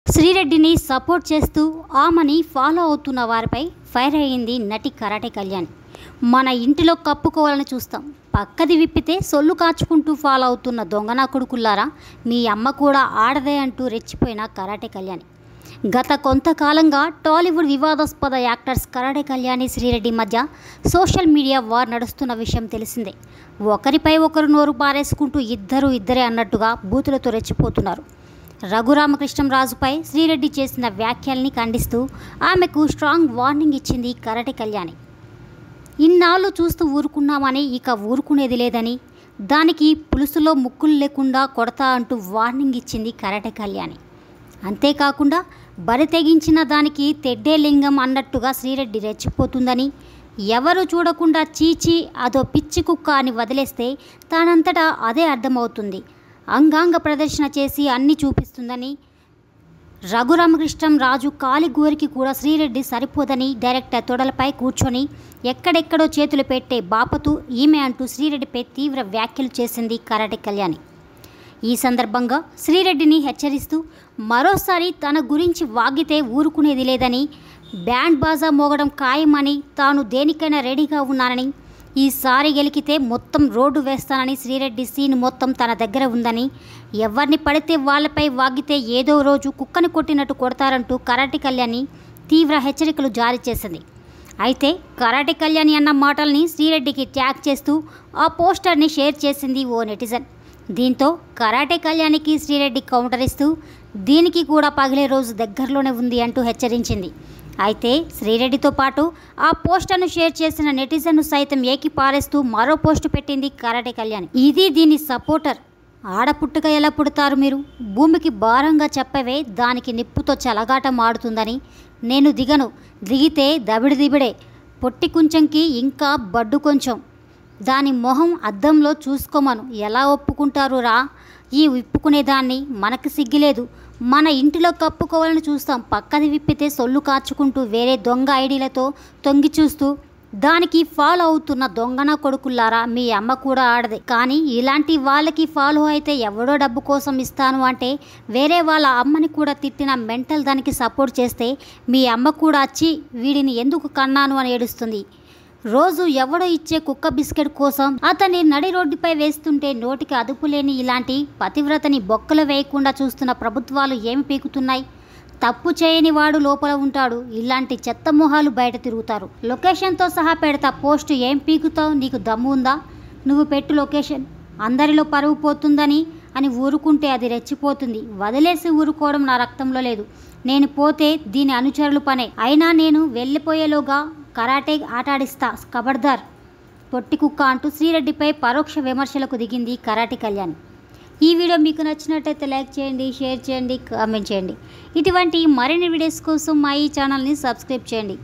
శ్రీరెడ్డిని support చేస్తూ ఆమెని follow అవుతున్న వారిపై ఫైర్ అయ్యింది నటి కరాటే కళ్యాణ్ మన ఇంటిలో కప్పుకోవాలని చూస్తాం పక్కది విప్పితే సొల్లు కాచుకుంటూ ఫాలో అవుతున్న దొంగనా కొడుకుల్లారా మీ అమ్మ కూడా ఆడదే అంటూ రెచ్చిపోయిన కరాటే కళ్యాణి గత కొంతకాలంగా టాలీవుడ్ వివాదాస్పద యాక్టర్స్ కరాటే కళ్యాణి శ్రీరెడ్డి మధ్య సోషల్ మీడియా వార్ నడుస్తున్న విషయం తెలిసిందే ఒకరిపై ఒకరు నోరు పారేసుకుంటూ ఇద్దరు ఇద్దరే అన్నట్టుగా బూతులతో రెచ్చిపోతున్నారు రఘురామకృష్ణంరాజుపై శ్రీరెడ్డి చేసిన వ్యాఖ్యల్ని ఖండిస్తూ ఆమెకు స్ట్రాంగ్ వార్నింగ్ ఇచ్చింది కరాటే కళ్యాణి ఇన్నాళ్ళు చూస్తూ ఊరుకున్నామని ఇక ఊరుకునేది లేదని దానికి పులుసులో ముక్కులు లేకుండా కొడతా అంటూ వార్నింగ్ ఇచ్చింది కరాటే కళ్యాణి అంతేకాకుండా బరి తెగించిన దానికి తెడ్డే లింగం అన్నట్టుగా శ్రీరెడ్డి రెచ్చిపోతుందని ఎవరు చూడకుండా చీచి అదో పిచ్చి కుక్క అని వదిలేస్తే తానంతటా అదే అర్థమవుతుంది అంగాంగ ప్రదర్శన చేసి అన్ని చూపిస్తుందని రఘురామకృష్ణం రాజు కాలి గోరికి కూడా శ్రీరెడ్డి సరిపోదని డైరెక్టర్ తొడలపై కూర్చొని ఎక్కడెక్కడో చేతులు పెట్టే బాపతు ఈమె అంటూ శ్రీరెడ్డిపై తీవ్ర వ్యాఖ్యలు చేసింది కరాటే కళ్యాణి ఈ సందర్భంగా శ్రీరెడ్డిని హెచ్చరిస్తూ మరోసారి తన గురించి వాగితే ఊరుకునేది లేదని బ్యాండ్ బాజా మోగడం ఖాయమని తాను దేనికైనా రెడీగా ఉన్నానని ఈసారి గెలికితే మొత్తం రోడ్డు వేస్తానని శ్రీరెడ్డి సీన్ మొత్తం తన దగ్గర ఉందని ఎవరిని పడితే వాళ్ళపై వాగితే ఏదో రోజు కుక్కని కొట్టినట్టు కొడతారంటూ కరాటి కళ్యాణి తీవ్ర హెచ్చరికలు జారీ చేసింది అయితే కరాటి కళ్యాణి అన్న మాటల్ని శ్రీరెడ్డికి ట్యాగ్ చేస్తూ ఆ పోస్టర్ని షేర్ చేసింది ఓ నెటిజన్ దీంతో కరాటే కళ్యాణికి శ్రీరెడ్డి కౌంటర్ ఇస్తూ దీనికి కూడా పగిలే రోజు దగ్గరలోనే ఉంది అంటూ హెచ్చరించింది అయితే శ్రీరెడ్డితో పాటు ఆ పోస్టర్ను షేర్ చేసిన నెటిజన్ను సైతం ఏకి పారేస్తూ మరో పోస్టు పెట్టింది కరాటే కళ్యాణి ఇది దీని సపోర్టర్ ఆడపుట్టుక ఎలా పుడతారు మీరు భూమికి భారంగా చెప్పవే దానికి నిప్పుతో చలగాటం ఆడుతుందని నేను దిగను దిగితే దబిడి దిబిడే పొట్టి కొంచెంకి ఇంకా బడ్డు కొంచెం దాని మొహం అద్దంలో చూసుకోమను ఎలా ఒప్పుకుంటారు రా ఈ విప్పుకునేదాన్ని మనకు సిగ్గిలేదు మన ఇంటిలో కప్పుకోవాలని చూస్తాం పక్కది విప్పితే సొల్లు కాచుకుంటూ వేరే దొంగ ఐడీలతో తొంగి చూస్తూ దానికి ఫాలో అవుతున్న దొంగన కొడుకుల్లారా మీ అమ్మ కూడా ఆడదే కానీ ఇలాంటి వాళ్ళకి ఫాలో అయితే ఎవడో డబ్బు కోసం ఇస్తాను అంటే వేరే వాళ్ళ అమ్మని కూడా తిట్టిన మెంటల్ దానికి సపోర్ట్ చేస్తే మీ అమ్మ కూడా వచ్చి వీడిని ఎందుకు కన్నాను అని ఏడుస్తుంది రోజు ఎవడో ఇచ్చే కుక్క బిస్కెట్ కోసం అతన్ని నడి రోడ్డుపై వేస్తుంటే నోటికి అదుపు లేని ఇలాంటి పతివ్రతని బొక్కలు వేయకుండా చూస్తున్న ప్రభుత్వాలు ఏమి పీకుతున్నాయి తప్పు చేయని వాడు లోపల ఉంటాడు ఇలాంటి చెత్త మొహాలు బయట తిరుగుతారు లొకేషన్తో సహా పెడతా పోస్ట్ ఏం పీకుతావు నీకు దమ్ము ఉందా నువ్వు పెట్టు లొకేషన్ అందరిలో పరువు పోతుందని అని ఊరుకుంటే అది రెచ్చిపోతుంది వదిలేసి ఊరుకోవడం నా రక్తంలో లేదు నేను పోతే దీని అనుచరులు పనే అయినా నేను వెళ్ళిపోయేలోగా కరాటే ఆటాడిస్తా కబడ్దార్ పొట్టి కుక్క అంటూ శ్రీరెడ్డిపై పరోక్ష విమర్శలకు దిగింది కరాటే కళ్యాణ్ ఈ వీడియో మీకు నచ్చినట్టయితే లైక్ చేయండి షేర్ చేయండి కామెంట్ చేయండి ఇటువంటి మరిన్ని వీడియోస్ కోసం మా ఈ ఛానల్ని సబ్స్క్రైబ్ చేయండి